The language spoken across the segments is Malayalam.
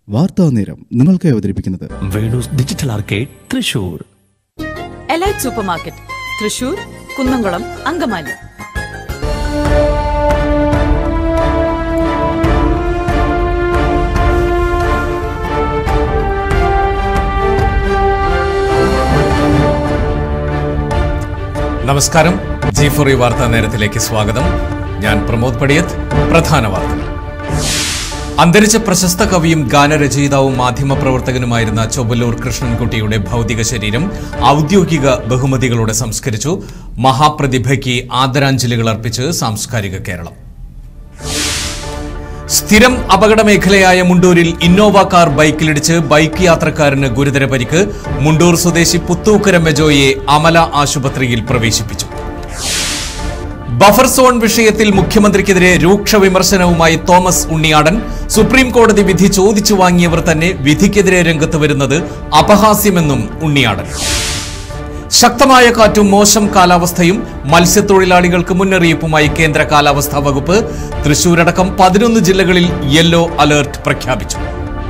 വാർത്താ നേരം നിങ്ങൾക്ക് അവതരിപ്പിക്കുന്നത് Venus digital arcade Thrissur elite super market Thrissur Kunnamkulam Angamaly നമസ്കാരം ജി ഫോറി വാർത്താ നേരത്തിലേക്ക് സ്വാഗതം ഞാൻ പ്രമോദ് പടിയത്ത് പ്രധാന വാർത്തകൾ അന്തരിച്ച പ്രശസ്ത കവിയും ഗാനരചയിതാവും മാധ്യമപ്രവർത്തകനുമായിരുന്ന ചൊവ്വല്ലൂർ കൃഷ്ണൻകുട്ടിയുടെ ഭൗതിക ശരീരം ഔദ്യോഗിക ബഹുമതികളോടെ സംസ്കരിച്ചു മഹാപ്രതിഭയ്ക്ക് ആദരാഞ്ജലികൾ അർപ്പിച്ച് സാംസ്കാരിക കേരളം സ്ഥിരം അപകട മേഖലയായ മുണ്ടൂരിൽ ഇന്നോവ കാർ ബൈക്കിലിടിച്ച് ബൈക്ക് യാത്രക്കാരന് ഗുരുതര പരിക്ക് മുണ്ടൂർ സ്വദേശി പുത്തൂക്കര മെജോയെ അമല ആശുപത്രിയിൽ പ്രവേശിപ്പിച്ചു ബഫർ സോൺ വിഷയത്തിൽ മുഖ്യമന്ത്രിക്കെതിരെ രൂക്ഷ വിമർശനവുമായി തോമസ് ഉണ്ണിയാടൻ സുപ്രീം കോടതി വിധി ചോദിച്ചു വാങ്ങിയവർ തന്നെ വിധിക്കെതിരെ രംഗത്ത് വരുന്നത് അപഹാസ്യമെന്നും ഉണ്ണിയാടൻ ശക്തമായ കാറ്റും മോശം കാലാവസ്ഥയും മത്സ്യത്തൊഴിലാളികൾക്ക് മുന്നറിയിപ്പുമായി കേന്ദ്ര കാലാവസ്ഥാ വകുപ്പ് തൃശൂരടക്കം പതിനൊന്ന് ജില്ലകളിൽ യെല്ലോ അലർട്ട് പ്രഖ്യാപിച്ചു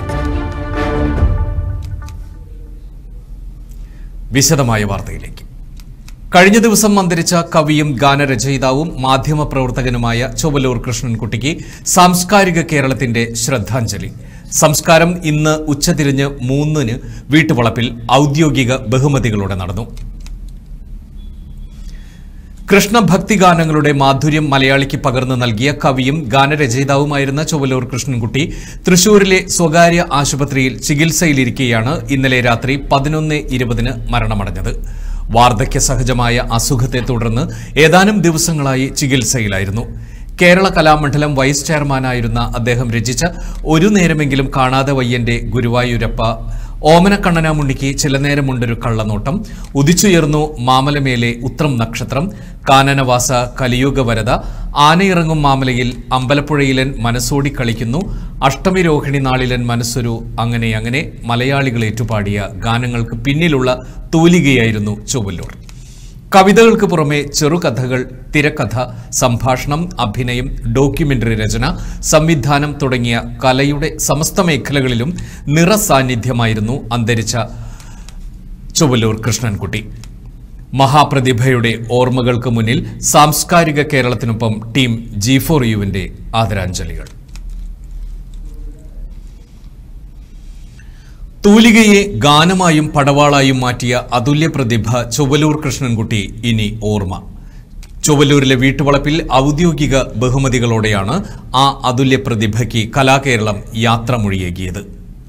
വിശദമായ വാർത്തയിലേക്ക് കഴിഞ്ഞ ദിവസം അന്തരിച്ച കവിയും ഗാനരചയിതാവും മാധ്യമപ്രവർത്തകനുമായ ചൊവ്വലൂർ കൃഷ്ണൻകുട്ടിക്ക് സാംസ്കാരിക കേരളത്തിന്റെ ശ്രദ്ധാഞ്ജലി സംസ്കാരം ഇന്ന് ഉച്ചതിരിഞ്ഞ് മൂന്നിന് വീട്ടുവളപ്പിൽ ഔദ്യോഗിക ബഹുമതികളോടെ നടന്നു കൃഷ്ണഭക്തി ഗാനങ്ങളുടെ മാധുര്യം മലയാളിക്ക് പകർന്നു നൽകിയ കവിയും ഗാനരചയിതാവുമായിരുന്ന ചൊവ്വലൂർ കൃഷ്ണൻകുട്ടി തൃശൂരിലെ സ്വകാര്യ ആശുപത്രിയിൽ ചികിത്സയിലിരിക്കെയാണ് ഇന്നലെ രാത്രി പതിനൊന്ന് ഇരുപതിന് മരണമടഞ്ഞത് വാർദ്ധക്യ സഹജമായ അസുഖത്തെ തുടർന്ന് ഏതാനും ദിവസങ്ങളായി ചികിത്സയിലായിരുന്നു കേരള കലാമണ്ഡലം വൈസ് ചെയർമാനായിരുന്ന അദ്ദേഹം രചിച്ച ഒരു നേരമെങ്കിലും കാണാതെ വയ്യന്റെ ഗുരുവായൂരപ്പ ഓമനക്കണ്ണനാമുണ്ണിക്ക് ചില നേരമുണ്ടൊരു കള്ളനോട്ടം ഉദിച്ചുയർന്നു മാമലമേലെ ഉത്രം നക്ഷത്രം കാനനവാസ കലിയുഗ വരത ആനയിറങ്ങും മാമലയിൽ അമ്പലപ്പുഴയിലൻ മനസ്സോടി കളിക്കുന്നു അഷ്ടമി രോഹിണി നാളിലൻ മനസ്സൊരു അങ്ങനെ അങ്ങനെ മലയാളികൾ ഏറ്റുപാടിയ ഗാനങ്ങൾക്ക് പിന്നിലുള്ള തൂലികയായിരുന്നു ചൊവ്വല്ലൂർ കവിതകൾക്ക് പുറമെ ചെറുകഥകൾ തിരക്കഥ സംഭാഷണം അഭിനയം ഡോക്യുമെന്ററി രചന സംവിധാനം തുടങ്ങിയ കലയുടെ സമസ്ത മേഖലകളിലും നിറസാന്നിധ്യമായിരുന്നു അന്തരിച്ച ചൊവ്വല്ലൂർ കൃഷ്ണൻകുട്ടി മഹാപ്രതിഭയുടെ ഓർമ്മകൾക്ക് മുന്നിൽ സാംസ്കാരിക കേരളത്തിനൊപ്പം ടീം ജി ഫോർ യുവിന്റെ ആദരാഞ്ജലികൾ തൂലികയെ ഗാനമായും പടവാളായും മാറ്റിയ അതുല്യ പ്രതിഭ ചൊവ്വലൂർ കൃഷ്ണൻകുട്ടി ഇനി ഓർമ്മ ചൊവ്വലൂരിലെ വീട്ടുവളപ്പിൽ ഔദ്യോഗിക ബഹുമതികളോടെയാണ് ആ അതുല്യ പ്രതിഭയ്ക്ക് കലാകേരളം യാത്രമൊഴിയേകിയത്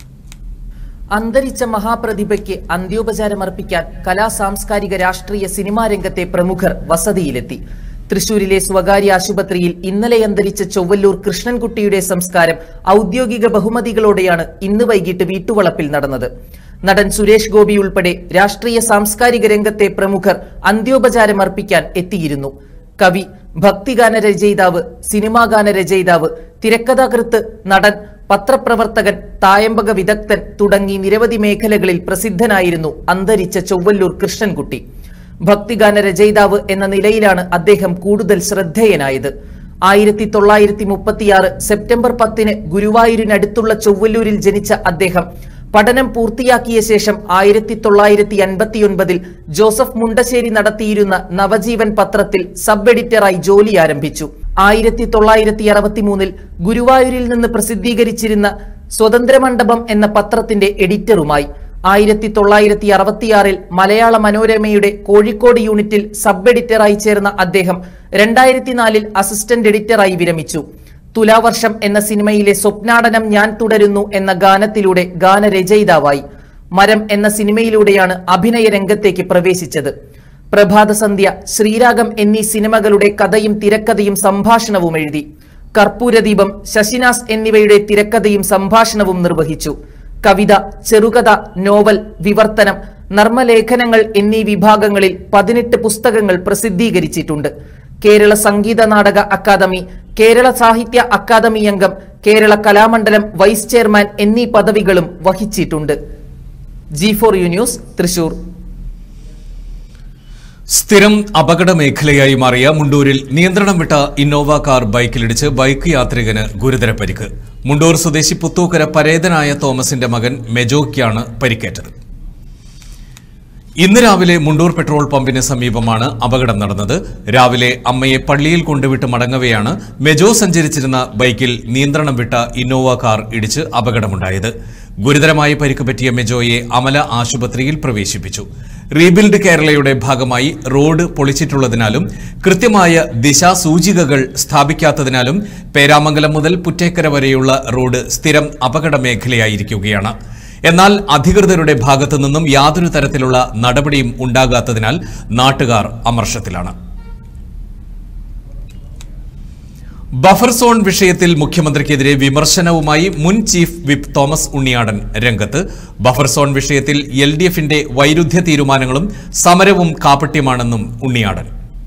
അന്തരിച്ച മഹാപ്രതിഭയ്ക്ക് അന്ത്യോപചാരമർപ്പിക്കാൻ കലാ സാംസ്കാരിക രാഷ്ട്രീയ സിനിമാ രംഗത്തെ പ്രമുഖർ വസതിയിലെത്തി തൃശൂരിലെ സ്വകാര്യ ആശുപത്രിയിൽ ഇന്നലെ അന്തരിച്ച ചൊവ്വല്ലൂർ കൃഷ്ണൻകുട്ടിയുടെ സംസ്കാരം ഔദ്യോഗിക ബഹുമതികളോടെയാണ് ഇന്ന് വൈകിട്ട് വീട്ടുവളപ്പിൽ നടന്നത് നടൻ സുരേഷ് ഗോപി ഉൾപ്പെടെ രാഷ്ട്രീയ സാംസ്കാരിക രംഗത്തെ പ്രമുഖർ അന്ത്യോപചാരമർപ്പിക്കാൻ എത്തിയിരുന്നു കവി ഭക്തിഗാന രചയിതാവ് സിനിമാ ഗാന രചയിതാവ് തിരക്കഥാകൃത്ത് നടൻ പത്രപ്രവർത്തകൻ തായമ്പക വിദഗ്ധൻ തുടങ്ങി നിരവധി മേഖലകളിൽ പ്രസിദ്ധനായിരുന്നു അന്തരിച്ച ചൊവ്വല്ലൂർ കൃഷ്ണൻകുട്ടി ഭക്തിഗാന രചയിതാവ് എന്ന നിലയിലാണ് അദ്ദേഹം കൂടുതൽ ശ്രദ്ധേയനായത് ആയിരത്തി തൊള്ളായിരത്തി മുപ്പത്തിയാറ് സെപ്റ്റംബർ പത്തിന് ഗുരുവായൂരിനടുത്തുള്ള ചൊവ്വല്ലൂരിൽ ജനിച്ച അദ്ദേഹം പഠനം പൂർത്തിയാക്കിയ ശേഷം ആയിരത്തി തൊള്ളായിരത്തി അൻപത്തിയൊൻപതിൽ ജോസഫ് മുണ്ടശ്ശേരി നടത്തിയിരുന്ന നവജീവൻ പത്രത്തിൽ സബ് എഡിറ്ററായി ജോലി ആരംഭിച്ചു ആയിരത്തി തൊള്ളായിരത്തി അറുപത്തിമൂന്നിൽ ഗുരുവായൂരിൽ നിന്ന് പ്രസിദ്ധീകരിച്ചിരുന്ന സ്വതന്ത്രമണ്ഡപം എന്ന പത്രത്തിന്റെ എഡിറ്ററുമായി ആയിരത്തി തൊള്ളായിരത്തി അറുപത്തിയാറിൽ മലയാള മനോരമയുടെ കോഴിക്കോട് യൂണിറ്റിൽ സബ് എഡിറ്ററായി ചേർന്ന അദ്ദേഹം രണ്ടായിരത്തി നാലിൽ അസിസ്റ്റന്റ് എഡിറ്ററായി വിരമിച്ചു തുലാവർഷം എന്ന സിനിമയിലെ സ്വപ്നാടനം ഞാൻ തുടരുന്നു എന്ന ഗാനത്തിലൂടെ ഗാനരചയിതാവായി മരം എന്ന സിനിമയിലൂടെയാണ് അഭിനയ രംഗത്തേക്ക് പ്രവേശിച്ചത് പ്രഭാതസന്ധ്യ ശ്രീരാഗം എന്നീ സിനിമകളുടെ കഥയും തിരക്കഥയും സംഭാഷണവും എഴുതി കർപ്പൂരദീപം ശശിനാസ് എന്നിവയുടെ തിരക്കഥയും സംഭാഷണവും നിർവഹിച്ചു കവിത ചെറുകഥ നോവൽ വിവർത്തനം നർമ്മലേഖനങ്ങൾ എന്നീ വിഭാഗങ്ങളിൽ പതിനെട്ട് പുസ്തകങ്ങൾ പ്രസിദ്ധീകരിച്ചിട്ടുണ്ട് കേരള സംഗീത നാടക അക്കാദമി കേരള സാഹിത്യ അക്കാദമി അംഗം കേരള കലാമണ്ഡലം വൈസ് ചെയർമാൻ എന്നീ പദവികളും വഹിച്ചിട്ടുണ്ട് G four U news Thrissur സ്ഥിരം അപകട മേഖലയായി മാറിയ മുണ്ടൂരിൽ നിയന്ത്രണം വിട്ട ഇന്നോവ കാർ ബൈക്കിലിടിച്ച് ബൈക്ക് യാത്രികന് ഗുരുതര പരിക്ക് മുണ്ടൂർ സ്വദേശി പുത്തൂക്കര പരേതനായ തോമസിന്റെ മകൻ മെജോയ്ക്കാണ് പരിക്കേറ്റത് ഇന്ന് രാവിലെ മുണ്ടൂർ പെട്രോൾ പമ്പിന് സമീപമാണ് അപകടം നടന്നത് രാവിലെ അമ്മയെ പള്ളിയിൽ കൊണ്ടുവിട്ട് മടങ്ങവെയാണ് മെജോ സഞ്ചരിച്ചിരുന്ന ബൈക്കിൽ നിയന്ത്രണം വിട്ട ഇന്നോവ കാർ ഇടിച്ച് അപകടമുണ്ടായത് ഗുരുതരമായി പരിക്ക് പറ്റിയ മെജോയെ അമല ആശുപത്രിയിൽ പ്രവേശിപ്പിച്ചു റീബിൽഡ് കേരളയുടെ ഭാഗമായി റോഡ് പൊളിച്ചിട്ടുള്ളതിനാലും കൃത്യമായ ദിശാസൂചികകൾ സ്ഥാപിക്കാത്തതിനാലും പേരാമംഗലം മുതൽ പുറ്റേക്കര വരെയുള്ള റോഡ് സ്ഥിരം അപകട മേഖലയായിരിക്കുകയാണ് എന്നാൽ അധികൃതരുടെ ഭാഗത്തു നിന്നും യാതൊരു തരത്തിലുള്ള നടപടിയും ഉണ്ടാകാത്തതിനാൽ നാട്ടുകാർ അമർഷത്തിലാണ് ബഫർ സോൺ വിഷയത്തിൽ മുഖ്യമന്ത്രിക്കെതിരെ വിമർശനവുമായി മുൻ ചീഫ് വിപ്പ് തോമസ് ഉണ്ണിയാടൻ രംഗത്ത് ബഫർ സോൺ വിഷയത്തിൽ എൽ ഡി എഫിന്റെ വൈരുദ്ധ്യ തീരുമാനങ്ങളും സമരവും കാപട്യമാണെന്നും ഉണ്ണിയാടൻ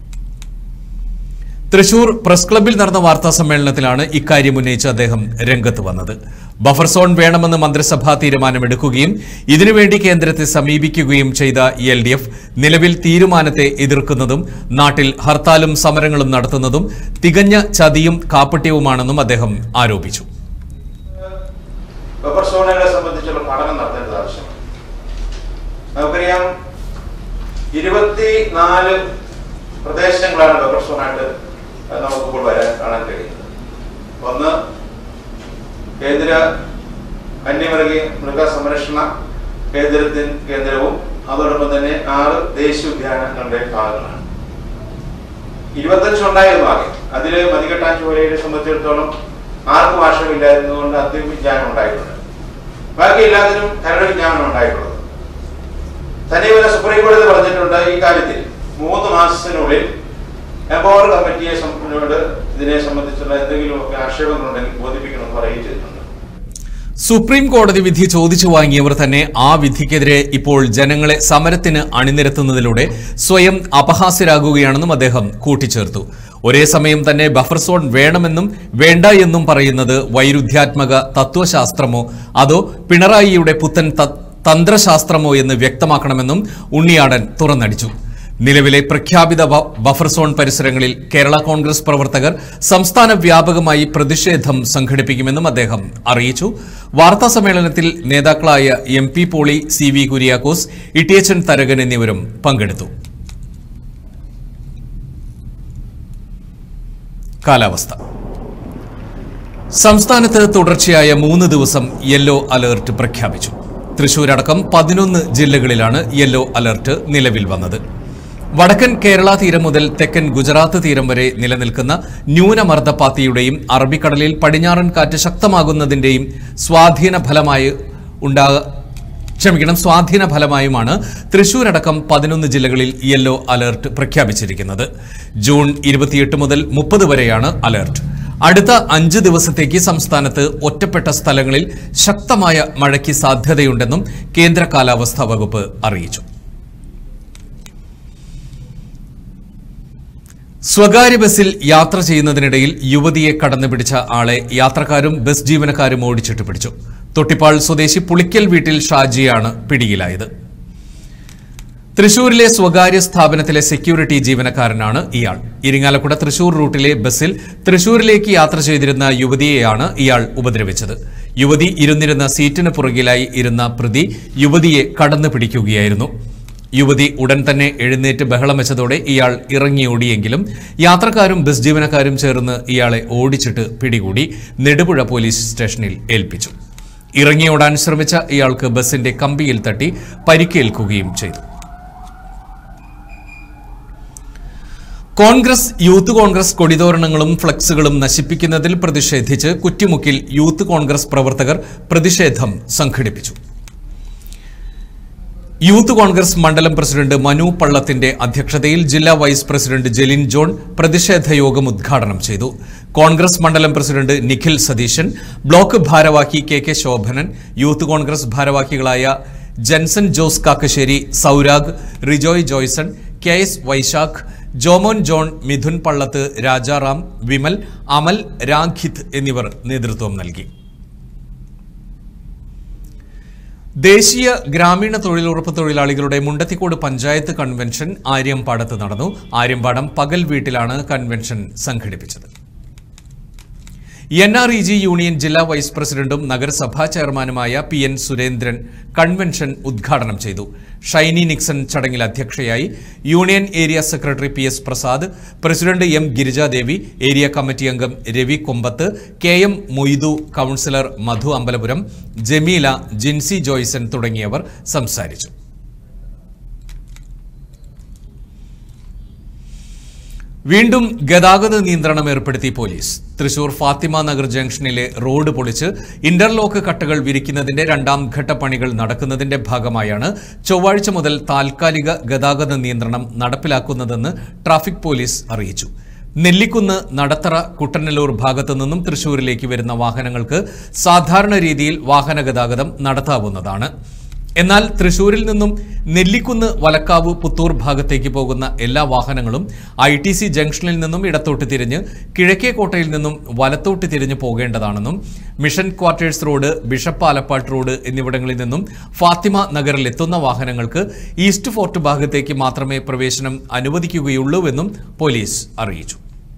തൃശൂർ പ്രസ് ക്ലബ്ബിൽ നടന്ന വാർത്താ സമ്മേളനത്തിലാണ് ഇക്കാര്യം ഉന്നയിച്ച് അദ്ദേഹം രംഗത്ത് വന്നത് ബഫർ സോൺ വേണമെന്ന് മന്ത്രിസഭ തീരുമാനമെടുക്കുകയും ഇതിനുവേണ്ടി കേന്ദ്രത്തെ സമീപിക്കുകയും ചെയ്ത എൽ ഡി എഫ് നിലവിൽ തീരുമാനത്തെ എതിർക്കുന്നതും നാട്ടിൽ ഹർത്താലും സമരങ്ങളും നടത്തുന്നതും തികഞ്ഞ ചതിയും കാപ്പട്യവുമാണെന്നും അദ്ദേഹം ആരോപിച്ചു ബഫർ സോണുകളെ സംബന്ധിച്ചുള്ള പഠനം നടത്തേണ്ടത് ആവശ്യമാണ് നമുക്കറിയാം ഇരുപത്തിനാല് പ്രദേശങ്ങളാണ് ബഫർ സോണായിട്ട് നമുക്കിപ്പോൾ വരാൻ കാണാൻ കഴിയുന്നത് ഒന്ന് കേന്ദ്ര വന്യമൃഗ മൃഗ സംരക്ഷണ കേന്ദ്രത്തിൻ കേന്ദ്രവും അതോടൊപ്പം തന്നെ ആറ് ദേശീയോദ്യാനങ്ങളുടെ ഭാഗങ്ങളാണ് ഇരുപത്തഞ്ച് ഉണ്ടായിരുന്നു ആകെ അതില് മതികെട്ടാൻ ചുവരയെ സംബന്ധിച്ചിടത്തോളം ആർക്കും ആശയമില്ലായിരുന്നതുകൊണ്ട് അന്തിമ വിജ്ഞാനം ഉണ്ടായിട്ടുണ്ട് ബാക്കി എല്ലാത്തിനും കരട് വിജ്ഞാനം ഉണ്ടായിട്ടുള്ളത് തന്നെയുമല്ല സുപ്രീം കോടതി പറഞ്ഞിട്ടുണ്ട് ഈ കാര്യത്തിൽ മൂന്ന് മാസത്തിനുള്ളിൽ എംപവർ കമ്മിറ്റിയെ സംബന്ധിച്ചോട് ഇതിനെ സംബന്ധിച്ചുള്ള എന്തെങ്കിലുമൊക്കെ ആക്ഷേപങ്ങളുണ്ടെങ്കിൽ ബോധിപ്പിക്കണമെന്ന് പറയുകയും ചെയ്തിട്ടുണ്ട് സുപ്രീം കോടതി വിധി ചോദിച്ചു വാങ്ങിയവർ തന്നെ ആ വിധിക്കെതിരെ ഇപ്പോൾ ജനങ്ങളെ സമരത്തിന് അണിനിരത്തുന്നതിലൂടെ സ്വയം അപഹാസ്യരാകുകയാണെന്നും അദ്ദേഹം കൂട്ടിച്ചേർത്തു ഒരേ സമയം തന്നെ ബഫർ സോൺ വേണമെന്നും വേണ്ട എന്നും പറയുന്നത് വൈരുദ്ധ്യാത്മക തത്വശാസ്ത്രമോ അതോ പിണറായിയുടെ പുത്തൻ ത- തന്ത്രശാസ്ത്രമോ എന്ന് വ്യക്തമാക്കണമെന്നും ഉണ്ണിയാടൻ തുറന്നടിച്ചു നിലവിലെ പ്രഖ്യാപിത ബ- ബഫർ സോൺ പരിസരങ്ങളിൽ കേരള കോൺഗ്രസ് പ്രവർത്തകർ സംസ്ഥാന വ്യാപകമായി പ്രതിഷേധം സംഘടിപ്പിക്കുമെന്നും അദ്ദേഹം അറിയിച്ചു വാർത്താ സമ്മേളനത്തിൽ നേതാക്കളായ M P Poly C V Kuriakose Ittiyachan Tharakan എന്നിവരും പങ്കെടുത്തു കാലാവസ്ഥ സംസ്ഥാനത്ത് തുടർച്ചയായ മൂന്ന് ദിവസം യെല്ലോ അലർട്ട് പ്രഖ്യാപിച്ചു തൃശൂർ അടക്കം പതിനൊന്ന് ജില്ലകളിലാണ് യെല്ലോ അലർട്ട് നിലവിൽ വന്നത് വടക്കൻ കേരള തീരം മുതൽ തെക്കൻ ഗുജറാത്ത് തീരം വരെ നിലനിൽക്കുന്ന ന്യൂനമർദ്ദപാത്തിയുടെയും അറബിക്കടലിൽ പടിഞ്ഞാറൻ കാറ്റ് ശക്തമാകുന്നതിന്റെയും സ്വാധീന ഫലമായി ഉണ്ടാ ക്ഷമിക്കണം സ്വാധീന ഫലമായുമാണ് തൃശൂരടക്കം പതിനൊന്ന് ജില്ലകളിൽ യെല്ലോ അലർട്ട് പ്രഖ്യാപിച്ചിരിക്കുന്നത് ജൂൺ ഇരുപത്തിയെട്ട് മുതൽ മുപ്പത് വരെയാണ് അലർട്ട് അടുത്ത അഞ്ച് ദിവസത്തേക്ക് സംസ്ഥാനത്ത് ഒറ്റപ്പെട്ട സ്ഥലങ്ങളിൽ ശക്തമായ മഴയ്ക്ക് സാധ്യതയുണ്ടെന്നും കേന്ദ്ര കാലാവസ്ഥാ വകുപ്പ് അറിയിച്ചു സ്വകാര്യ ബസ്സിൽ യാത്ര ചെയ്യുന്നതിനിടയിൽ യുവതിയെ കടന്നുപിടിച്ച ആളെ യാത്രക്കാരും ബസ് ജീവനക്കാരും ഓടിച്ചിട്ട് പിടിച്ചു തൊട്ടിപ്പാൾ സ്വദേശി പുളിക്കൽ വീട്ടിൽ ഷാജിയാണ് പിടിയിലായത് തൃശൂരിലെ സ്വകാര്യ സ്ഥാപനത്തിലെ സെക്യൂരിറ്റി ജീവനക്കാരനാണ് ഇയാൾ ഇരിങ്ങാലക്കുട തൃശൂർ റൂട്ടിലെ ബസ്സിൽ തൃശൂരിലേക്ക് യാത്ര ചെയ്തിരുന്ന യുവതിയെയാണ് ഇയാൾ ഉപദ്രവിച്ചത് യുവതി ഇരുന്നിരുന്ന സീറ്റിന് പുറകിലായി ഇരുന്ന പ്രതി യുവതിയെ കടന്നു പിടിക്കുകയായിരുന്നു യുവതി ഉടൻ തന്നെ എഴുന്നേറ്റ് ബഹളം വെച്ചതോടെ ഇയാൾ ഇറങ്ങിയോടിയെങ്കിലും യാത്രക്കാരും ബസ് ജീവനക്കാരും ചേർന്ന് ഇയാളെ ഓടിച്ചിട്ട് പിടികൂടി നെടുപുഴ പോലീസ് സ്റ്റേഷനിൽ ഏൽപ്പിച്ചു ഇറങ്ങിയോടാൻ ശ്രമിച്ച ഇയാൾക്ക് ബസിന്റെ കമ്പിയിൽ തട്ടി പരിക്കേൽക്കുകയും ചെയ്തു കോൺഗ്രസ് യൂത്ത് കോൺഗ്രസ് കൊടിതോരണങ്ങളും ഫ്ലക്സുകളും നശിപ്പിക്കുന്നതിൽ പ്രതിഷേധിച്ച് കുറ്റിമുക്കിൽ യൂത്ത് കോൺഗ്രസ് പ്രവർത്തകർ പ്രതിഷേധം സംഘടിപ്പിച്ചു യൂത്ത് കോൺഗ്രസ് മണ്ഡലം പ്രസിഡന്റ് മനു പള്ളത്തിന്റെ അധ്യക്ഷതയിൽ ജില്ലാ വൈസ് പ്രസിഡന്റ് ജലിൻ ജോൺ പ്രതിഷേധ യോഗം ഉദ്ഘാടനം ചെയ്തു കോൺഗ്രസ് മണ്ഡലം പ്രസിഡന്റ് നിഖിൽ സതീശൻ ബ്ലോക്ക് ഭാരവാഹി K K Shobhanan youth Congress ഭാരവാഹികളായ ജൻസൺ ജോസ് കാക്കശ്ശേരി സൗരാഗ് റിജോയ് ജോയ്സൺ കെ എസ് വൈശാഖ് ജോമോൻ ജോൺ മിഥുൻ പള്ളത്ത് രാജാറാം വിമൽ അമൽ രാഖിത് എന്നിവർ നേതൃത്വം നൽകി ദേശീയ ഗ്രാമീണ തൊഴിലുറപ്പ് തൊഴിലാളികളുടെ മുണ്ടത്തിക്കോട് പഞ്ചായത്ത് കൺവെൻഷൻ ആര്യമ്പാടത്ത് നടന്നു ആര്യമ്പാടം പകൽ വീട്ടിലാണ് കൺവെൻഷൻ സംഘടിപ്പിച്ചത് N R E G union ജില്ലാ വൈസ് പ്രസിഡന്റും നഗരസഭാ ചെയർമാനുമായ പി എൻ സുരേന്ദ്രൻ കൺവെൻഷൻ ഉദ്ഘാടനം ചെയ്തു ഷൈനി നിക്സൺ ചടങ്ങിൽ അധ്യക്ഷയായി union area secretary P S Prasad president M Girijadevi area committee അംഗം Ravi Kombath K M Moidu councillor Madhu Ambalapuram Jameela Jincy Joyson തുടങ്ങിയവർ സംസാരിച്ചു വീണ്ടും ഗതാഗത നിയന്ത്രണം ഏർപ്പെടുത്തി പോലീസ് തൃശൂർ ഫാത്തിമ നഗർ ജംഗ്ഷനിലെ റോഡ് പൊളിച്ച് ഇന്റർലോക്ക് കട്ടകൾ വിരിക്കുന്നതിന്റെ രണ്ടാം ഘട്ട പണികൾ നടക്കുന്നതിന്റെ ഭാഗമായാണ് ചൊവ്വാഴ്ച മുതൽ താൽക്കാലിക ഗതാഗത നിയന്ത്രണം നടപ്പിലാക്കുന്നതെന്ന് ട്രാഫിക് പോലീസ് അറിയിച്ചു നെല്ലിക്കുന്ന് നടത്തറ കുട്ടനല്ലൂർ ഭാഗത്തു നിന്നും തൃശൂരിലേക്ക് വരുന്ന വാഹനങ്ങൾക്ക് സാധാരണ രീതിയിൽ വാഹന ഗതാഗതം നടത്താവുന്നതാണ് എന്നാൽ തൃശൂരിൽ നിന്നും നെല്ലിക്കുന്ന് വലക്കാവ് പുത്തൂർ ഭാഗത്തേക്ക് പോകുന്ന എല്ലാ വാഹനങ്ങളും ഐ ടി സി ജംഗ്ഷനിൽ നിന്നും ഇടത്തോട്ട് തിരിഞ്ഞ് കിഴക്കേക്കോട്ടയിൽ നിന്നും വലത്തോട്ട് തിരിഞ്ഞ് പോകേണ്ടതാണെന്നും mission quarters road bishop Alappat road എന്നിവിടങ്ങളിൽ നിന്നും ഫാത്തിമ നഗറിൽ എത്തുന്ന വാഹനങ്ങൾക്ക് ഈസ്റ്റ് ഫോർട്ട് ഭാഗത്തേക്ക് മാത്രമേ പ്രവേശനം അനുവദിക്കുകയുള്ളൂവെന്നും പോലീസ് അറിയിച്ചു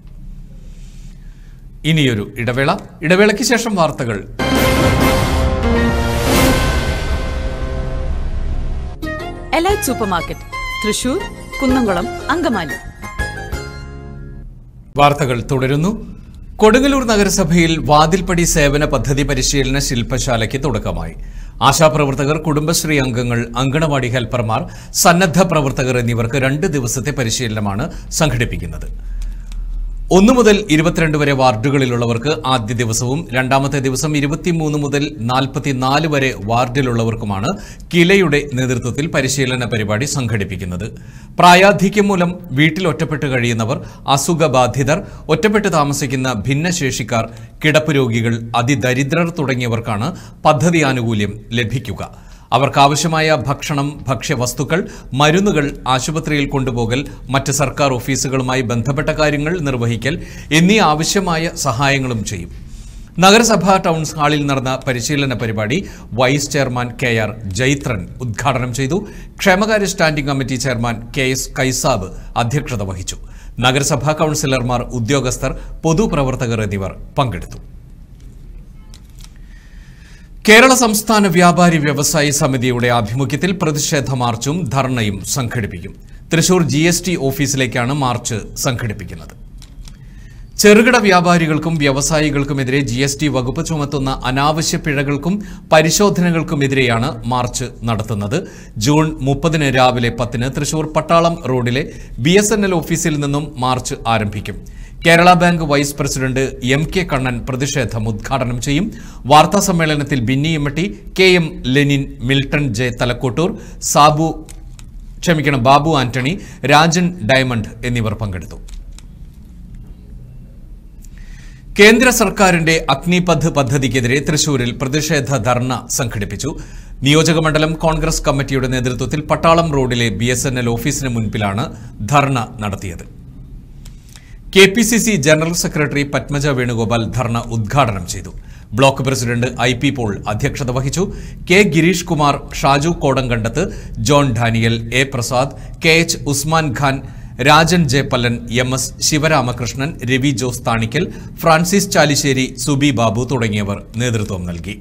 ഇനിയൊരു ഇടവേള ഇടവേളയ്ക്ക് ശേഷം വാർത്തകൾ elite super market Thrissur Kunnamkulam Angamaly വാർത്തകൾ തുടരുന്നു കൊടുങ്ങല്ലൂർ നഗരസഭയിൽ വാതിൽപ്പടി സേവന പദ്ധതി പരിശീലന ശില്പശാലയ്ക്ക് തുടക്കമായി ആശാപ്രവർത്തകർ കുടുംബശ്രീ അംഗങ്ങൾ അങ്കണവാടി ഹെൽപ്പർമാർ സന്നദ്ധ പ്രവർത്തകർ എന്നിവർക്ക് രണ്ട് ദിവസത്തെ പരിശീലനമാണ് സംഘടിപ്പിക്കുന്നത് ഒന്നു മുതൽ ഇരുപത്തിരണ്ട് വരെ വാർഡുകളിലുള്ളവർക്ക് ആദ്യ ദിവസവും രണ്ടാമത്തെ ദിവസം ഇരുപത്തിമൂന്ന് മുതൽ നാൽപ്പത്തിനാല് വരെ വാർഡിലുള്ളവർക്കുമാണ് കിലയുടെ നേതൃത്വത്തിൽ പരിശീലന പരിപാടി സംഘടിപ്പിക്കുന്നത് പ്രായാധിക്യം മൂലം വീട്ടിൽ ഒറ്റപ്പെട്ട് കഴിയുന്നവർ അസുഖബാധിതർ ഒറ്റപ്പെട്ട് താമസിക്കുന്ന ഭിന്നശേഷിക്കാർ കിടപ്പ് രോഗികൾ അതിദരിദ്രർ തുടങ്ങിയവർക്കാണ് പദ്ധതി ആനുകൂല്യം ലഭിക്കുക അവർക്കാവശ്യമായ ഭക്ഷണം ഭക്ഷ്യവസ്തുക്കൾ മരുന്നുകൾ ആശുപത്രിയിൽ കൊണ്ടുപോകൽ മറ്റ് സർക്കാർ ഓഫീസുകളുമായി ബന്ധപ്പെട്ട കാര്യങ്ങൾ നിർവഹിക്കൽ എന്നീ ആവശ്യമായ സഹായങ്ങളും ചെയ്യും നഗരസഭാ ടൗൺ ഹാളിൽ നടന്ന പരിശീലന പരിപാടി vice chairman K R Jaithran ഉദ്ഘാടനം ചെയ്തു ക്ഷേമകാര്യ standing committee chairman K S Kaisab അധ്യക്ഷത വഹിച്ചു നഗരസഭാ കൌൺസിലർമാർ ഉദ്യോഗസ്ഥർ പൊതുപ്രവർത്തകർ എന്നിവർ പങ്കെടുത്തു കേരള സംസ്ഥാന വ്യാപാരി വ്യവസായി സമിതിയുടെ ആഭിമുഖ്യത്തിൽ പ്രതിഷേധ മാർച്ചും ധർണയും സംഘടിപ്പിക്കും തൃശൂർ ജി എസ് ടി ഓഫീസിലേക്കാണ് മാർച്ച് സംഘടിപ്പിക്കുന്നത് ചെറുകിട വ്യാപാരികൾക്കും വ്യവസായികൾക്കുമെതിരെ ജി എസ് ടി വകുപ്പ് ചുമത്തുന്ന അനാവശ്യ പിഴകൾക്കും പരിശോധനകൾക്കുമെതിരെയാണ് മാർച്ച് നടത്തുന്നത് ജൂൺ മുപ്പതിന് രാവിലെ പത്തിന് തൃശൂർ പട്ടാളം റോഡിലെ ബി എസ് എൻ എൽ ഓഫീസിൽ നിന്നും മാർച്ച് ആരംഭിക്കും Kerala bank vice president M K Kannan പ്രതിഷേധം ഉദ്ഘാടനം ചെയ്യും വാർത്താ സമ്മേളനത്തിൽ Binny Emmatty K M Lenin Milton J Thalakottur Sabu ക്ഷമിക്കണം ബാബു ആന്റണി രാജൻ ഡയമണ്ട് എന്നിവർ പങ്കെടുത്തു കേന്ദ്ര സർക്കാരിന്റെ അഗ്നിപഥ് പദ്ധതിക്കെതിരെ തൃശൂരിൽ പ്രതിഷേധ ധർണ സംഘടിപ്പിച്ചു നിയോജകമണ്ഡലം കോൺഗ്രസ് കമ്മിറ്റിയുടെ നേതൃത്വത്തിൽ പട്ടാളം റോഡിലെ ബി എസ് എൻ എൽ ഓഫീസിന് മുൻപിലാണ് ധർണ നടത്തിയത് K P C C general secretary Padmaja Venugopal ധർണ ഉദ്ഘാടനം ചെയ്തു block president I P Paul അധ്യക്ഷത വഹിച്ചു K Girish Kumar Shaju Kodankandath John Daniel A Prasad K H Usman Khan Rajan J Pallan M S Sivaramakrishnan Ravi Jose Thanikkal Francis Chalissery Subi Babu തുടങ്ങിയവർ നേതൃത്വം നൽകി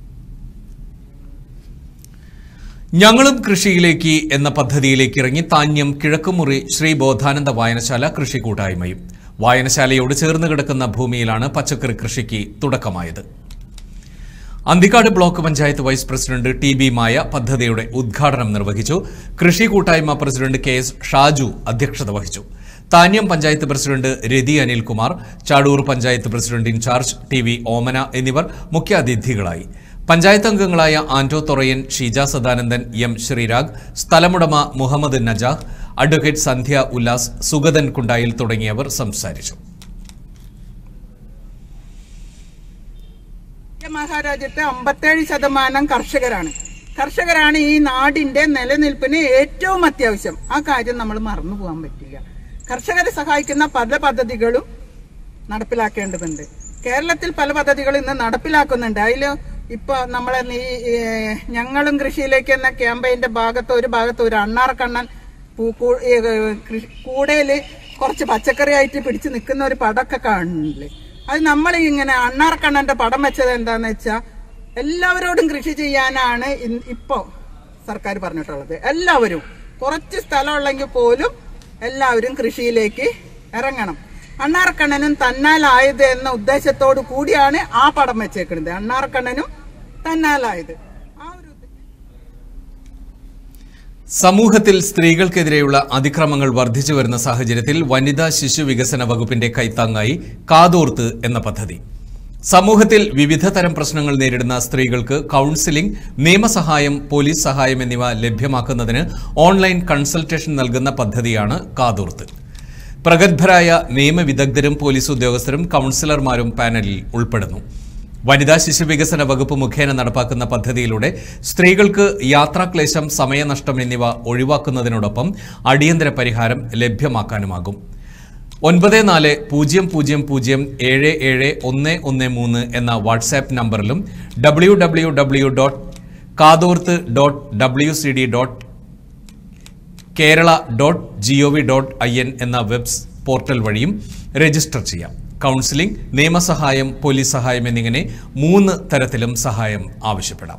ഞങ്ങളും കൃഷിയിലേക്ക് എന്ന പദ്ധതിയിലേക്ക് ഇറങ്ങി താന്യം കിഴക്കുമുറി ശ്രീ ബോധാനന്ദ വായനശാല കൃഷി കൂട്ടായ്മയും വായനശാലയോട് ചേർന്ന് കിടക്കുന്ന ഭൂമിയിലാണ് പച്ചക്കറി കൃഷിക്ക് തുടക്കമായത് Anthikad block panchayat vice president T B Maya പദ്ധതിയുടെ ഉദ്ഘാടനം നിർവഹിച്ചു കൃഷി കൂട്ടായ്മ പ്രസിഡന്റ് കെ എസ് ഷാജു അധ്യക്ഷത വഹിച്ചു Thanyam panchayat president Rathi Anilkumar Chadur panchayat president incharge T V Omana എന്നിവർ മുഖ്യാതിഥികളായി പഞ്ചായത്ത് അംഗങ്ങളായ ആന്റോ തൊറയൻ ഷീജ സദാനന്ദൻ എം ശ്രീരാഗ് സ്ഥലമുടമ മുഹമ്മദ് നജാഹ് അഡ്വക്കേറ്റ് സന്ധ്യ ഉല്ലാസ് സുഗതൻ കുണ്ടായിൽ തുടങ്ങിയവർ സംസാരിച്ചു മഹാരാജ്യത്തെ അമ്പത്തേഴ് ശതമാനം കർഷകരാണ് കർഷകരാണ് ഈ നാടിന്റെ നിലനിൽപ്പിന് ഏറ്റവും അത്യാവശ്യം ആ കാര്യം നമ്മൾ മറന്നു പോകാൻ പറ്റില്ല കർഷകരെ സഹായിക്കുന്ന പല പദ്ധതികളും നടപ്പിലാക്കേണ്ടതുണ്ട് കേരളത്തിൽ പല പദ്ധതികളും ഇന്ന് നടപ്പിലാക്കുന്നുണ്ട് അതിൽ ഇപ്പൊ നമ്മളെ ഈ ഏ, ഞങ്ങളും കൃഷിയിലേക്ക് എന്ന ക്യാമ്പയിന്റെ ഭാഗത്ത് ഒരു ഭാഗത്ത് ഒരു അണ്ണാർക്കണ്ണൻ പൂ- കൂ- ഏ, കൃഷി- കൂടയില് കുറച്ച് പച്ചക്കറി ആയിട്ട് പിടിച്ചു നിൽക്കുന്ന ഒരു പടമൊക്കെ കാണുന്നില്ലേ അത് നമ്മൾ ഇങ്ങനെ അണ്ണാർക്കണ്ണന്റെ പടം വെച്ചത് എന്താന്ന് വെച്ചാ എല്ലാവരോടും കൃഷി ചെയ്യാനാണ് ഇൻ- ഇപ്പോ സർക്കാർ പറഞ്ഞിട്ടുള്ളത് എല്ലാവരും കുറച്ച് സ്ഥലമുള്ളെങ്കിൽ പോലും എല്ലാവരും കൃഷിയിലേക്ക് ഇറങ്ങണം അണ്ണാർക്കണ്ണനും തന്നാലായത് എന്ന ഉദ്ദേശത്തോടു കൂടിയാണ് ആ പടം വെച്ചേക്കുന്നത് അണ്ണാർക്കണ്ണനും തന്നാലായത് ആ ഒരു സമൂഹത്തിൽ സ്ത്രീകൾക്കെതിരെയുള്ള അതിക്രമങ്ങൾ വർദ്ധിച്ചു വരുന്ന സാഹചര്യത്തിൽ വനിതാ ശിശു വികസന വകുപ്പിന്റെ കൈത്താങ്ങായി കാതോർത്ത് എന്ന പദ്ധതി സമൂഹത്തിൽ വിവിധ തരം പ്രശ്നങ്ങൾ നേരിടുന്ന സ്ത്രീകൾക്ക് കൌൺസിലിംഗ് നിയമസഹായം പോലീസ് സഹായം എന്നിവ ലഭ്യമാക്കുന്നതിന് ഓൺലൈൻ കൺസൾട്ടേഷൻ നൽകുന്ന പദ്ധതിയാണ് കാതോർത്ത് പ്രഗത്ഭരായ നിയമവിദഗ്ധരും പോലീസ് ഉദ്യോഗസ്ഥരും കൌൺസിലർമാരും പാനലിൽ ഉൾപ്പെടുന്നു വനിതാ ശിശു വികസന വകുപ്പ് മുഖേന നടപ്പാക്കുന്ന പദ്ധതിയിലൂടെ സ്ത്രീകൾക്ക് യാത്രാക്ലേശം സമയനഷ്ടം എന്നിവ ഒഴിവാക്കുന്നതിനോടൊപ്പം അടിയന്തര പരിഹാരം ലഭ്യമാക്കാനുമാകും ഒൻപത് നാല് പൂജ്യം പൂജ്യം പൂജ്യം ഏഴ് ഏഴ് ഒന്ന് ഒന്ന് മൂന്ന് എന്ന വാട്സാപ്പ് നമ്പറിലും W W W dot Kathorthu dot W C D dot Kerala dot G O V dot I N എന്ന വെബ് പോർട്ടൽ വഴിയും രജിസ്റ്റർ ചെയ്യാം കൗൺസിലിംഗ് നിയമസഹായം പോലീസ് സഹായം എന്നിങ്ങനെ മൂന്ന് തരത്തിലും സഹായം ആവശ്യപ്പെടാം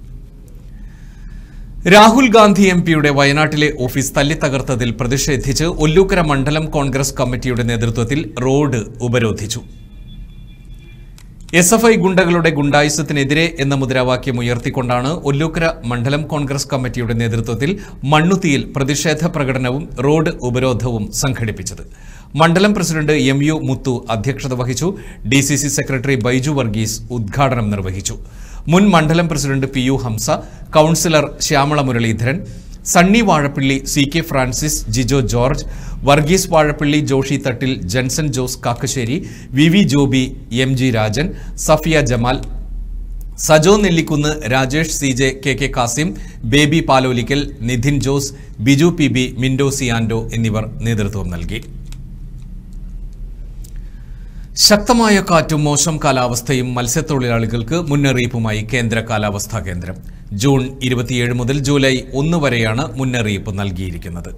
രാഹുൽ ഗാന്ധി എം പിയുടെ വയനാട്ടിലെ ഓഫീസ് തല്ലിത്തകർത്തതിൽ പ്രതിഷേധിച്ച് ഒല്ലൂക്കര മണ്ഡലം കോൺഗ്രസ് കമ്മിറ്റിയുടെ നേതൃത്വത്തിൽ റോഡ് ഉപരോധിച്ചു എസ് എഫ് ഐ ഗുണ്ടകളുടെ ഗുണ്ടായുസത്തിനെതിരെ എന്ന മുദ്രാവാക്യം ഉയർത്തിക്കൊണ്ടാണ് ഒല്ലൂക്കര മണ്ഡലം കോൺഗ്രസ് കമ്മിറ്റിയുടെ നേതൃത്വത്തിൽ മണ്ണുത്തിയിൽ പ്രതിഷേധ പ്രകടനവും റോഡ് ഉപരോധവും സംഘടിപ്പിച്ചത് മണ്ഡലം പ്രസിഡന്റ് എം യു മുത്തു അധ്യക്ഷത വഹിച്ചു D C C secretary Baiju Varghese ഉദ്ഘാടനം നിർവഹിച്ചു മുൻ മണ്ഡലം president P U Hamsa councillor Shyamala Muraleedharan Sunny Vazhappilly C K Francis Jijo George Varghese Vazhappilly Joshy Thattil Jenson Jose Kakkassery V V Joby M G Rajan Safiya Jamal Sajo Nellikunnu Rajesh C J K K Kasim Baby Palolikkal Nidhin Jose Biju P B Mindo Siando എന്നിവർ നേതൃത്വം നൽകി ശക്തമായ കാറ്റും മോശം കാലാവസ്ഥയും മത്സ്യത്തൊഴിലാളികൾക്ക് മുന്നറിയിപ്പുമായി കേന്ദ്ര കാലാവസ്ഥാ കേന്ദ്രം ജൂൺ ഇരുപത്തിയേഴ് മുതൽ ജൂലൈ ഒന്ന് വരെയാണ് മുന്നറിയിപ്പ് നൽകിയിരിക്കുന്നത്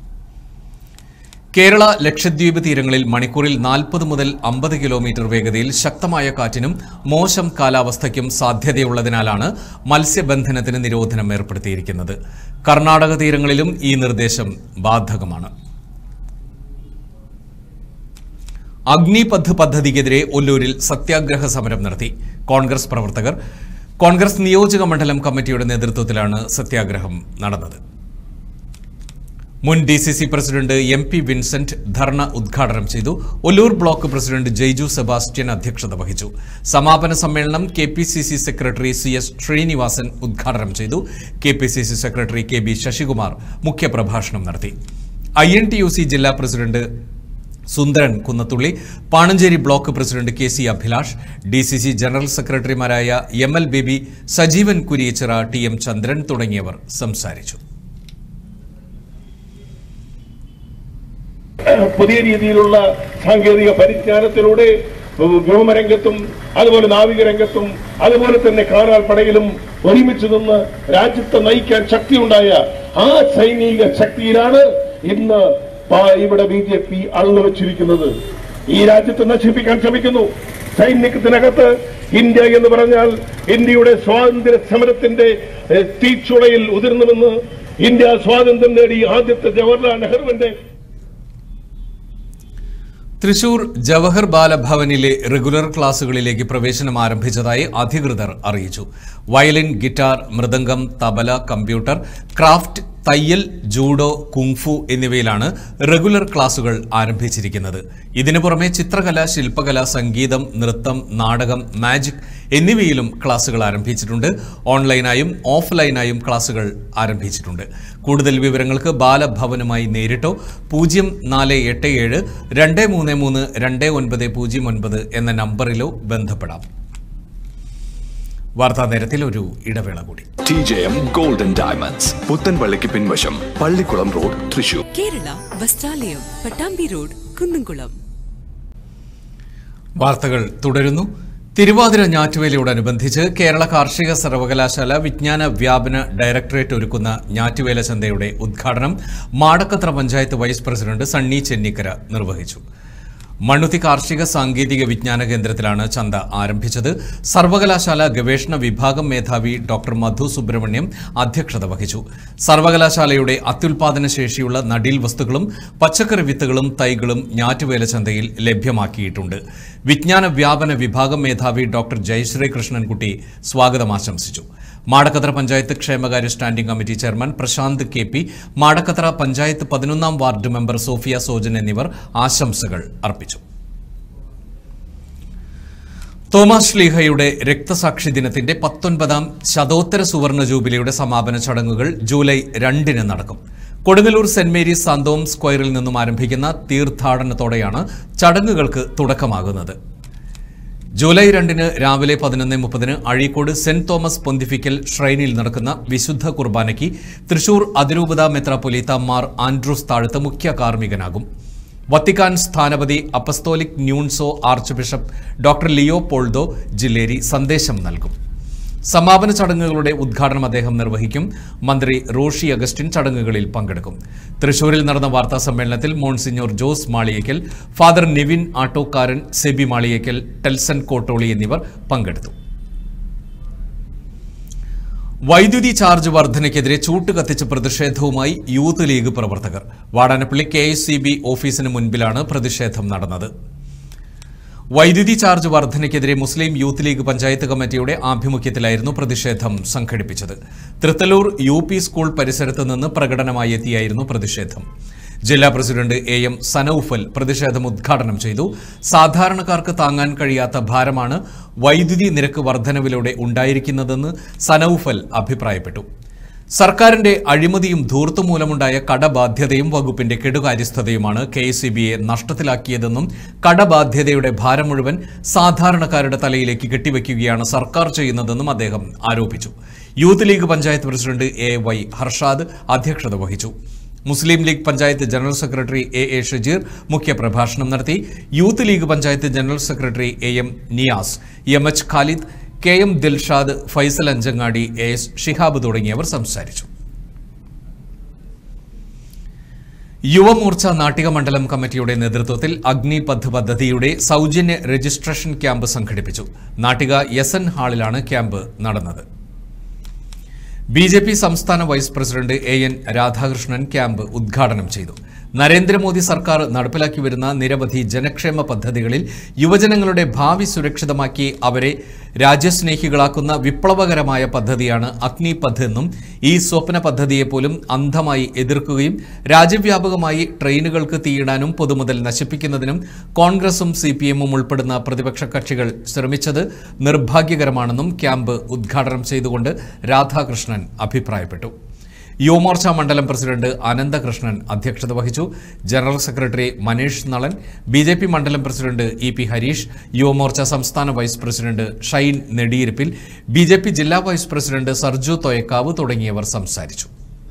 കേരള ലക്ഷദ്വീപ് തീരങ്ങളിൽ മണിക്കൂറിൽ നാൽപ്പത് മുതൽ അമ്പത് കിലോമീറ്റർ വേഗതയിൽ ശക്തമായ കാറ്റിനും മോശം കാലാവസ്ഥയ്ക്കും സാധ്യതയുള്ളതിനാലാണ് മത്സ്യബന്ധനത്തിന് നിരോധനം ഏർപ്പെടുത്തിയിരിക്കുന്നത് കർണാടക തീരങ്ങളിലും ഈ നിർദ്ദേശം ബാധകമാണ് അഗ്നിപഥ് പദ്ധതിക്കെതിരെ ഒല്ലൂരിൽ സത്യാഗ്രഹ സമരം നടത്തി കോൺഗ്രസ് പ്രവർത്തകർ കോൺഗ്രസ് നിയോജക മണ്ഡലം കമ്മിറ്റിയുടെ നേതൃത്വത്തിലാണ് സത്യാഗ്രഹം നടന്നത് മുൻ D C C president M P Vincent ധർണ ഉദ്ഘാടനം ചെയ്തു ഒല്ലൂർ ബ്ലോക്ക് പ്രസിഡന്റ് ജയ്ജു സെബാസ്റ്റ്യൻ അധ്യക്ഷത വഹിച്ചു സമാപന സമ്മേളനം K P C C secretary C S Sreenivasan ഉദ്ഘാടനം ചെയ്തു K P C C secretary K B Sasikumar മുഖ്യപ്രഭാഷണം നടത്തി I N T U C ജില്ലാ president Sundaran Kunnathully Panancherry block president K C Abhilash D C C general സെക്രട്ടറിമാരായ M L Baby Sajeevan Kuriachira T M ചന്ദ്രൻ തുടങ്ങിയവർ സംസാരിച്ചു പുതിയ രീതിയിലുള്ള സാങ്കേതിക പരിജ്ഞാനത്തിലൂടെ വ്യോമരംഗത്തും അതുപോലെ നാവിക രംഗത്തും അതുപോലെ തന്നെ കാറാൽ പടയിലും ഒരുമിച്ച് നിന്ന് രാജ്യത്തെ നയിക്കാൻ ശക്തിയുണ്ടായ ആ സൈനിക ശക്തിയിലാണ് ഇന്ന് പാ- ഇവിടെ ബി ജെ പി അള്ളുവച്ചിരിക്കുന്നത് ഈ രാജ്യത്തെ നശിപ്പിക്കാൻ ശ്രമിക്കുന്നു സൈന്യത്തിനകത്ത് ഇന്ത്യ എന്ന് പറഞ്ഞാൽ ഇന്ത്യയുടെ സ്വാതന്ത്ര്യ സമരത്തിന്റെ ഏഹ്, തീച്ചുളയിൽ ഉതിർന്നുവെന്ന് ഇന്ത്യ സ്വാതന്ത്ര്യം നേടി ആദ്യത്തെ ജവഹർലാൽ നെഹ്റുവിന്റെ തൃശൂർ ജവഹർ ബാലഭവനിലെ റെഗുലർ ക്ലാസുകളിലേക്ക് പ്രവേശനം ആരംഭിച്ചതായി അധികൃതർ അറിയിച്ചു വയലിൻ ഗിറ്റാർ മൃദംഗം തബല കമ്പ്യൂട്ടർ ക്രാഫ്റ്റ് തയ്യൽ ജൂഡോ കുങ്ഫു എന്നിവയിലാണ് റെഗുലർ ക്ലാസുകൾ ആരംഭിച്ചിരിക്കുന്നത് ഇതിനു പുറമെ ചിത്രകല ശില്പകല സംഗീതം നൃത്തം നാടകം മാജിക് എന്നിവയിലും ക്ലാസുകൾ ആരംഭിച്ചിട്ടുണ്ട് ഓൺലൈനായും ഓഫ്ലൈനായും ക്ലാസുകൾ ആരംഭിച്ചിട്ടുണ്ട് കൂടുതൽ വിവരങ്ങൾക്ക് ബാലഭവനുമായി നേരിട്ടോ പൂജ്യം നാല് എട്ട് ഏഴ് രണ്ട് മൂന്ന് മൂന്ന് രണ്ട് ഒൻപത് പൂജ്യം ഒൻപത് എന്ന നമ്പറിലോ ബന്ധപ്പെടാം വാർത്താ നേരത്തിൽ ഒരു ഇടവേള കൂടി T J M golden diamonds പുത്തൻപള്ളിക്ക് പിൻവശം പള്ളിക്കുളം റോഡ് തൃശൂർ കേരള വസ്ത്രാലയം പട്ടാമ്പി റോഡ് കുന്നംകുളം വാർത്തകൾ തുടരുന്നു തിരുവാതിര ഞാറ്റുവേലയോടനുബന്ധിച്ച് കേരള കാർഷിക സർവകലാശാല വിജ്ഞാന വ്യാപന ഡയറക്ടറേറ്റ് ഒരുക്കുന്ന ഞാറ്റുവേല ചന്തയുടെ ഉദ്ഘാടനം മാടക്കത്ര പഞ്ചായത്ത് വൈസ് പ്രസിഡന്റ് സണ്ണി ചെന്നിക്കര നിർവഹിച്ചു മണ്ണുത്തി കാർഷിക സാങ്കേതിക വിജ്ഞാന കേന്ദ്രത്തിലാണ് ചന്ത ആരംഭിച്ചത് സർവകലാശാല ഗവേഷണ വിഭാഗം മേധാവി ഡോക്ടർ മധു സുബ്രഹ്മണ്യം അധ്യക്ഷത വഹിച്ചു സർവകലാശാലയുടെ അത്യുൽപാദന ശേഷിയുള്ള നടീൽ വസ്തുക്കളും പച്ചക്കറി വിത്തുകളും തൈകളും ഞാറ്റുവേല ചന്തയിൽ ലഭ്യമാക്കിയിട്ടുണ്ട് വിജ്ഞാന വ്യാപന വിഭാഗം മേധാവി ഡോക്ടർ ജയശ്രീ കൃഷ്ണൻകുട്ടി സ്വാഗതം ആശംസിച്ചു മാടക്കത്ര പഞ്ചായത്ത് ക്ഷേമകാര്യ standing committee chairman Prasanth K P Madakkathara panchayat പതിനൊന്നാം വാർഡ് മെമ്പർ സോഫിയ സോജൻ എന്നിവർ ആശംസകൾ അർപ്പിച്ചു തോമസ് ലീഹയുടെ രക്തസാക്ഷി ദിനത്തിന്റെ പത്തൊൻപതാം ശതോത്തര സുവർണ ജൂബിലിയുടെ സമാപന ചടങ്ങുകൾ ജൂലൈ രണ്ടിന് നടക്കും കൊടുങ്ങല്ലൂർ സെന്റ് മേരീസ് സാന്തോം സ്ക്വയറിൽ നിന്നും ആരംഭിക്കുന്ന തീർത്ഥാടനത്തോടെയാണ് ചടങ്ങുകൾക്ക് തുടക്കമാകുന്നത് ജൂലൈ രണ്ടിന് രാവിലെ പതിനൊന്ന് മുപ്പതിന് അഴീക്കോട് സെന്റ് തോമസ് പൊന്തിഫിക്കൽ ഷ്രൈനിൽ നടക്കുന്ന വിശുദ്ധ കുർബാനയ്ക്ക് തൃശൂർ അതിരൂപത മെത്രാപ്പൊലീത്ത മാർ ആൻഡ്രൂസ് താഴത്ത് മുഖ്യ കാർമ്മികനാകും വത്തിക്കാൻ സ്ഥാനപതി apostolic nuncio archbishop doctor Leopoldo Girelli സന്ദേശം നൽകും സമാപന ചടങ്ങുകളുടെ ഉദ്ഘാടനം അദ്ദേഹം നിർവഹിക്കും മന്ത്രി റോഷി അഗസ്റ്റിൻ ചടങ്ങുകളിൽ പങ്കെടുക്കും തൃശൂരിൽ നടന്ന വാർത്താ സമ്മേളനത്തിൽ മോൺസിഞ്ഞോർ ജോസ് മാളിയേക്കൽ ഫാദർ നിവിൻ ആട്ടോക്കാരൻ സെബി മാളിയേക്കൽ ടെൽസൺ കോട്ടോളി എന്നിവർ പങ്കെടുത്തു വൈദ്യുതി ചാർജ് വർധനയ്ക്കെതിരെ ചൂട്ട് കത്തിച്ച് പ്രതിഷേധവുമായി യൂത്ത് ലീഗ് പ്രവർത്തകർ വാടാനപ്പള്ളി കെ ഓഫീസിന് മുൻപിലാണ് പ്രതിഷേധം നടന്നത് വൈദ്യുതി ചാർജ് വർധനയ്ക്കെതിരെ മുസ്ലിം യൂത്ത് ലീഗ് പഞ്ചായത്ത് കമ്മിറ്റിയുടെ ആഭിമുഖ്യത്തിലായിരുന്നു പ്രതിഷേധം സംഘടിപ്പിച്ചത് തൃത്തലൂർ യു പി സ്കൂൾ പരിസരത്ത് നിന്ന് പ്രകടനമായി എത്തിയായിരുന്നു പ്രതിഷേധം ജില്ലാ പ്രസിഡന്റ് എ എം സനൌഫൽ പ്രതിഷേധം ഉദ്ഘാടനം ചെയ്തു സാധാരണക്കാർക്ക് താങ്ങാൻ കഴിയാത്ത ഭാരമാണ് വൈദ്യുതി നിരക്ക് വർധനവിലൂടെ ഉണ്ടായിരിക്കുന്നതെന്ന് സനൌഫൽ അഭിപ്രായപ്പെട്ടു സർക്കാരിന്റെ അഴിമതിയും ധൂർത്തും മൂലമുണ്ടായ കടബാധ്യതയും വകുപ്പിന്റെ കെടുകാര്യസ്ഥതയുമാണ് കെ എസ് നഷ്ടത്തിലാക്കിയതെന്നും കടബാധ്യതയുടെ ഭാരം മുഴുവൻ സാധാരണക്കാരുടെ തലയിലേക്ക് കെട്ടിവെക്കുകയാണ് സർക്കാർ ചെയ്യുന്നതെന്നും അദ്ദേഹം ആരോപിച്ചു youth league panchayat president A Y Harshad അധ്യക്ഷത വഹിച്ചു Muslim league panchayat general secretary A A Shajeer മുഖ്യപ്രഭാഷണം നടത്തി youth league panchayat general secretary A M Niyas M H Khalid K M Dilshad Faisal Anchangadi A S Shihab തുടങ്ങിയവർ സംസാരിച്ചു യുവമോർച്ച നാട്ടിക മണ്ഡലം കമ്മിറ്റിയുടെ നേതൃത്വത്തിൽ അഗ്നിപഥ് പദ്ധതിയുടെ സൗജന്യ രജിസ്ട്രേഷൻ ക്യാമ്പ് സംഘടിപ്പിച്ചു നാട്ടിക എസ് എൻ ഹാളിലാണ് ക്യാമ്പ് നടന്നത് ബി ജെ പി സംസ്ഥാന vice president A N Radhakrishnan camp ഉദ്ഘാടനം ചെയ്തു നരേന്ദ്രമോദി സർക്കാർ നടപ്പിലാക്കി വരുന്ന നിരവധി ജനക്ഷേമ പദ്ധതികളിൽ യുവജനങ്ങളുടെ ഭാവി സുരക്ഷിതമാക്കി അവരെ രാജ്യസ്നേഹികളാക്കുന്ന വിപ്ലവകരമായ പദ്ധതിയാണ് അഗ്നിപഥ് എന്നും ഈ സ്വപ്ന പദ്ധതിയെ പോലും അന്ധമായി എതിർക്കുകയും രാജ്യവ്യാപകമായി ട്രെയിനുകൾക്ക് തീയിടാനും പൊതുമുതൽ നശിപ്പിക്കുന്നതിനും കോൺഗ്രസും സി പി എമ്മും ഉൾപ്പെടുന്ന പ്രതിപക്ഷ കക്ഷികൾ ശ്രമിച്ചത് നിർഭാഗ്യകരമാണെന്നും ക്യാമ്പ് ഉദ്ഘാടനം ചെയ്തുകൊണ്ട് രാധാകൃഷ്ണൻ അഭിപ്രായപ്പെട്ടു യുവമോർച്ച മണ്ഡലം പ്രസിഡന്റ് അനന്തകൃഷ്ണൻ അധ്യക്ഷത വഹിച്ചു general secretary Maneesh Nalan B J P മണ്ഡലം president E P Harish Yuvamorcha സംസ്ഥാന vice president Shine Nediyirippil B J P ജില്ലാ വൈസ് പ്രസിഡന്റ് സർജു തോയക്കാവ് തുടങ്ങിയവർ സംസാരിച്ചു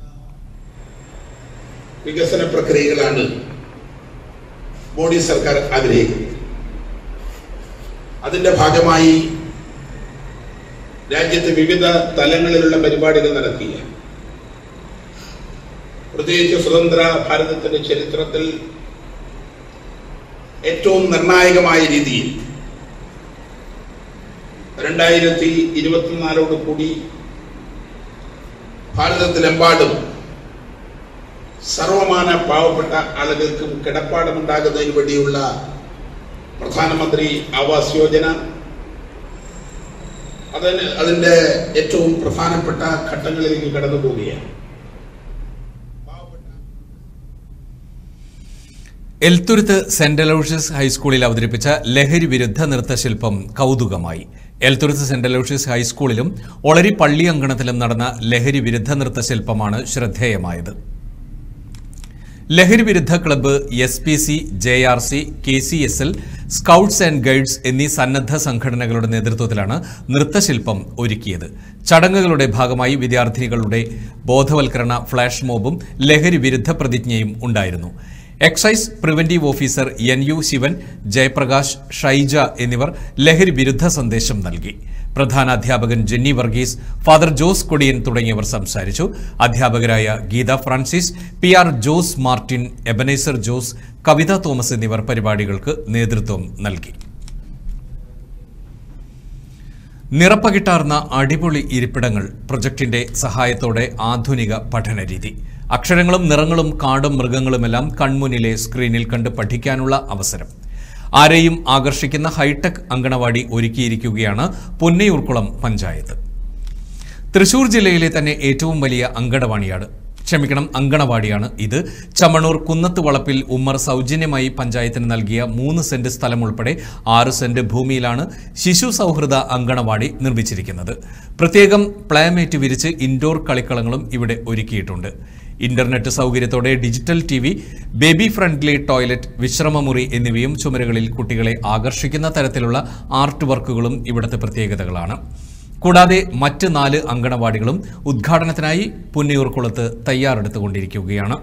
വികസന പ്രക്രിയകളാണ് മോഡി സർക്കാർ ആഗ്രഹിക്കുന്നത് അതിന്റെ ഭാഗമായി രാജ്യത്തെ വിവിധ തലങ്ങളിലുള്ള പരിപാടികൾ നടത്തിയ പ്രത്യേകിച്ച് സ്വതന്ത്ര ഭാരതത്തിന്റെ ചരിത്രത്തിൽ ഏറ്റവും നിർണായകമായ രീതിയിൽ രണ്ടായിരത്തി ഇരുപത്തിനാലോട് കൂടി ഭാരതത്തിലെമ്പാടും സർവമാന പാവപ്പെട്ട ആളുകൾക്കും കിടപ്പാടമുണ്ടാകുന്നതിന് വേണ്ടിയുള്ള പ്രധാനമന്ത്രി ആവാസ് യോജന അതിന് അതിന്റെ ഏറ്റവും പ്രധാനപ്പെട്ട ഘട്ടങ്ങളിലേക്ക് കടന്നു പോവുകയാണ് എൽത്തുരുത്ത് സെന്റ് അലോഷ്യസ് ഹൈസ്കൂളിൽ അവതരിപ്പിച്ച ലഹരി വിരുദ്ധ നൃത്തശില്പം കൗതുകമായി എൽത്തുരുത്ത് സെന്റ് അലോഷ്യസ് ഹൈസ്കൂളിലും ഒളരി പള്ളി അങ്കണത്തിലും നടന്ന ലഹരി വിരുദ്ധ നൃത്തശില്പമാണ് ശ്രദ്ധേയമായത് ലഹരി വിരുദ്ധ club S P C J R C K C S L scouts and guides എന്നീ സന്നദ്ധ സംഘടനകളുടെ നേതൃത്വത്തിലാണ് നൃത്തശില്പം ഒരുക്കിയത് ചടങ്ങുകളുടെ ഭാഗമായി വിദ്യാർത്ഥികളുടെ ബോധവൽക്കരണ ഫ്ലാഷ് മോബും ലഹരി വിരുദ്ധ പ്രതിജ്ഞയും ഉണ്ടായിരുന്നു excise preventive officer N U Sivan Jayaprakash Shaija എന്നിവർ ലഹരി വിരുദ്ധ സന്ദേശം നൽകി പ്രധാന അധ്യാപകൻ ജെന്നി വർഗീസ് ഫാദർ ജോസ് കൊടിയൻ തുടങ്ങിയവർ സംസാരിച്ചു അധ്യാപകരായ ഗീത ഫ്രാൻസിസ് പി ആർ ജോസ് മാർട്ടിൻ എബനേസർ ജോസ് കവിത തോമസ് എന്നിവർ പരിപാടികൾക്ക് നേതൃത്വം നൽകി നിറപ്പകിട്ടാർന്ന അടിപൊളി ഇരിപ്പിടങ്ങൾ പ്രൊജക്ടിന്റെ സഹായത്തോടെ ആധുനിക പഠനരീതി അക്ഷരങ്ങളും നിറങ്ങളും കാടും മൃഗങ്ങളുമെല്ലാം കൺമുന്നിലെ സ്ക്രീനിൽ കണ്ട് പഠിക്കാനുള്ള അവസരം ആരെയും ആകർഷിക്കുന്ന ഹൈടെക് അങ്കണവാടി ഒരുക്കിയിരിക്കുകയാണ് പൊന്നയൂർക്കുളം പഞ്ചായത്ത് തൃശൂർ ജില്ലയിലെ തന്നെ ഏറ്റവും വലിയ അങ്കണവാണിയാണ് ക്ഷമിക്കണം അങ്കണവാടിയാണ് ഇത് ചമണൂർ കുന്നത്ത് വളപ്പിൽ ഉമ്മർ സൗജന്യമായി പഞ്ചായത്തിന് നൽകിയ മൂന്ന് സെന്റ് സ്ഥലം ഉൾപ്പെടെ ആറ് സെന്റ് ഭൂമിയിലാണ് ശിശു സൗഹൃദ അങ്കണവാടി നിർമ്മിച്ചിരിക്കുന്നത് പ്രത്യേകം പ്ലാമേറ്റ് വിരിച്ച് ഇൻഡോർ കളിക്കളങ്ങളും ഇവിടെ ഒരുക്കിയിട്ടുണ്ട് ഇന്റർനെറ്റ് സൗകര്യത്തോടെ digital T V baby friendly toilet വിശ്രമമുറി എന്നിവയും ചുമരുകളിൽ കുട്ടികളെ ആകർഷിക്കുന്ന തരത്തിലുള്ള ആർട്ട് വർക്കുകളും ഇവിടുത്തെ പ്രത്യേകതകളാണ് കൂടാതെ മറ്റ് നാല് അങ്കണവാടികളും ഉദ്ഘാടനത്തിനായി പുന്നിയൂർക്കുളത്ത് തയ്യാറെടുത്തുകൊണ്ടിരിക്കുകയാണ്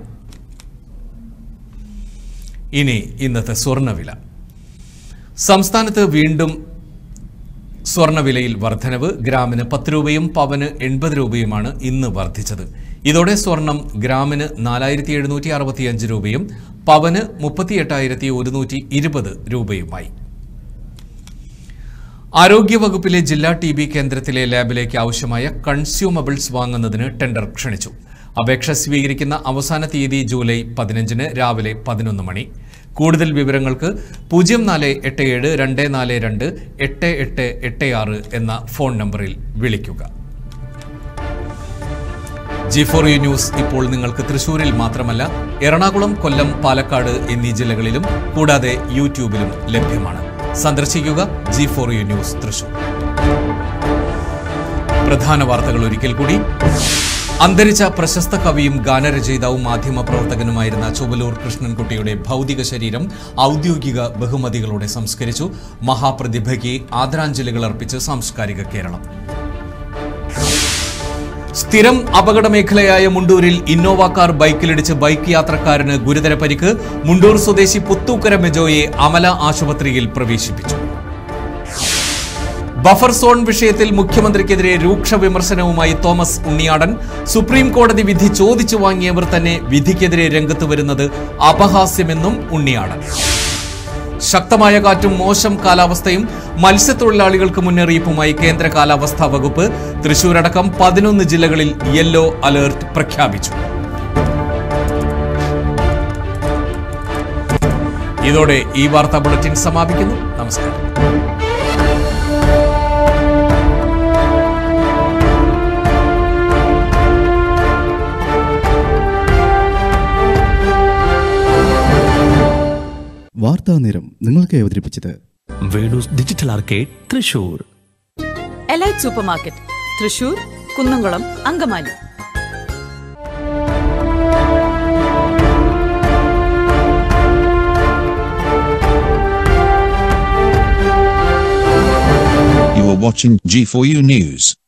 ഇനി ഇന്നത്തെ സ്വർണ്ണവില സംസ്ഥാനത്ത് വീണ്ടും സ്വർണ്ണവിലയിൽ വർധനവ് ഗ്രാമിന് പത്ത് രൂപയും പവന് എൺപത് രൂപയുമാണ് ഇന്ന് വർദ്ധിച്ചത് ഇതോടെ സ്വർണം ഗ്രാമിന് നാലായിരത്തി എഴുന്നൂറ്റി അറുപത്തിയഞ്ച് രൂപയും പവന് മുപ്പത്തി എട്ടായിരത്തി ഒരുന്നൂറ്റി ഇരുപത് രൂപയുമായി ആരോഗ്യവകുപ്പിലെ ജില്ലാ ടി ബി കേന്ദ്രത്തിലെ ലാബിലേക്ക് ആവശ്യമായ കൺസ്യൂമബിൾസ് വാങ്ങുന്നതിന് ടെൻഡർ ക്ഷണിച്ചു അപേക്ഷ സ്വീകരിക്കുന്ന അവസാന തീയതി ജൂലൈ പതിനഞ്ചിന് രാവിലെ പതിനൊന്ന് മണി കൂടുതൽ വിവരങ്ങൾക്ക് പൂജ്യം നാല് എട്ട് ഏഴ് രണ്ട് നാല് രണ്ട് എട്ട് എട്ട് എട്ട് ആറ് എന്ന ഫോൺ നമ്പറിൽ വിളിക്കുക ജി ഫോർ യു ന്യൂസ് ഇപ്പോൾ നിങ്ങൾക്ക് തൃശൂരിൽ മാത്രമല്ല എറണാകുളം കൊല്ലം പാലക്കാട് എന്നീ ജില്ലകളിലും കൂടാതെ യൂട്യൂബിലും ലഭ്യമാണ് സന്ദർശിക്കുക G four U news Thrissur പ്രധാന വാർത്തകൾ ഒരിക്കൽ കൂടി അന്തരിച്ച പ്രശസ്ത കവിയും ഗാനരചയിതാവും മാധ്യമപ്രവർത്തകനുമായിരുന്ന ചുവലൂർ കൃഷ്ണൻകുട്ടിയുടെ ഭൗതിക ശരീരം ഔദ്യോഗിക ബഹുമതികളോടെ സംസ്കരിച്ചു മഹാപ്രതിഭയ്ക്ക് ആദരാഞ്ജലികൾ അർപ്പിച്ച് സാംസ്കാരിക കേരളം സ്ഥിരം അപകട മേഖലയായ മുണ്ടൂരിൽ ഇന്നോവ കാർ ബൈക്കിലിടിച്ച് ബൈക്ക് യാത്രക്കാരന് ഗുരുതര പരിക്ക് മുണ്ടൂർ സ്വദേശി പുത്തൂക്കര മെജോയെ അമല ആശുപത്രിയിൽ പ്രവേശിപ്പിച്ചു ബഫർ സോൺ വിഷയത്തിൽ മുഖ്യമന്ത്രിക്കെതിരെ രൂക്ഷ വിമർശനവുമായി തോമസ് ഉണ്ണിയാടൻ സുപ്രീം കോടതി വിധി ചോദിച്ചു വാങ്ങിയവർ തന്നെ വിധിക്കെതിരെ രംഗത്ത് വരുന്നത് അപഹാസ്യമെന്നും ഉണ്ണിയാടൻ ശക്തമായ കാറ്റും മോശം കാലാവസ്ഥയും മത്സ്യത്തൊഴിലാളികൾക്ക് മുന്നറിയിപ്പുമായി കേന്ദ്ര കാലാവസ്ഥാ വകുപ്പ് തൃശൂരടക്കം പതിനൊന്ന് ജില്ലകളിൽ യെല്ലോ അലേർട്ട് പ്രഖ്യാപിച്ചു ഇതോടെ ഈ വാർത്താ ബുള്ളറ്റിൻ സമാപിക്കുന്നു നമസ്കാരം വാർത്താ നേരം നിങ്ങൾക്ക് അവതരിപ്പിച്ചത് Venus digital arcade Thrissur elite super market Thrissur Kunnamkulam Angamaly You are watching G4U News.